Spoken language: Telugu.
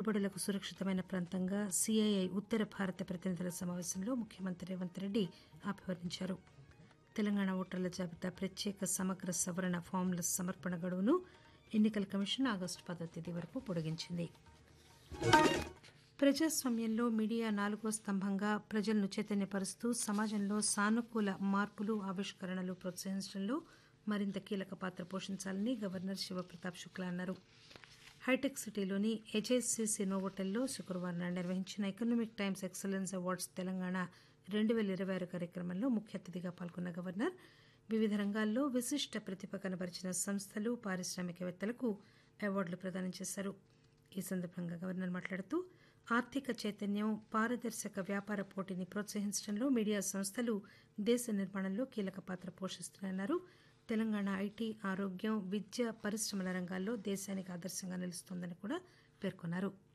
పెట్టుబడులకు సురక్షితమైన ప్రాంతంగా సిఐఐ ఉత్తర భారత ప్రతినిధుల సమావేశంలో ముఖ్యమంత్రి రేవంత్ రెడ్డి అభివర్ణించారు తెలంగాణ ఓటర్ల జాబితా ప్రత్యేక సమగ్ర సవరణ ఫామ్ల సమర్పణ గడువును ఎన్నికల కమిషన్ ఆగస్టు పదో తేదీ వరకు పొడిగించింది ప్రజాస్వామ్యంలో మీడియా నాలుగో స్తంభంగా ప్రజలను చైతన్యపరుస్తూ సమాజంలో సానుకూల మార్పులు ఆవిష్కరణలు ప్రోత్సహించడంలో మరింత కీలక పాత్ర పోషించాలని గవర్నర్ శివప్రతాప్ శుక్లా అన్నారు హైటెక్ సిటీలోని హెచ్ఎస్సిసి నోవోటెల్లో శుక్రవారం నాడు నిర్వహించిన Economic Times excellence awards Telangana రెండు పేల ఇరవై ఆరు కార్యక్రమంలో ముఖ్య అతిథిగా పాల్గొన్న గవర్నర్ వివిధ రంగాల్లో విశిష్ట ప్రతిభ కనబరిచిన సంస్థలు పారిశ్రామికవేత్తలకు అవార్డులు ప్రదానం చేశారు ఈ సందర్భంగా గవర్నర్ మాట్లాడుతూ ఆర్థిక చైతన్యం పారదర్శక వ్యాపార పోటీని ప్రోత్సహించడంలో మీడియా సంస్థలు దేశ నిర్మాణంలో కీలక పాత్ర పోషిస్తున్నాయన్నారు తెలంగాణ ఐటీ ఆరోగ్యం విద్య పరిశ్రమల రంగాల్లో దేశానికి ఆదర్శంగా నిలుస్తోందని కూడా పేర్కొన్నారు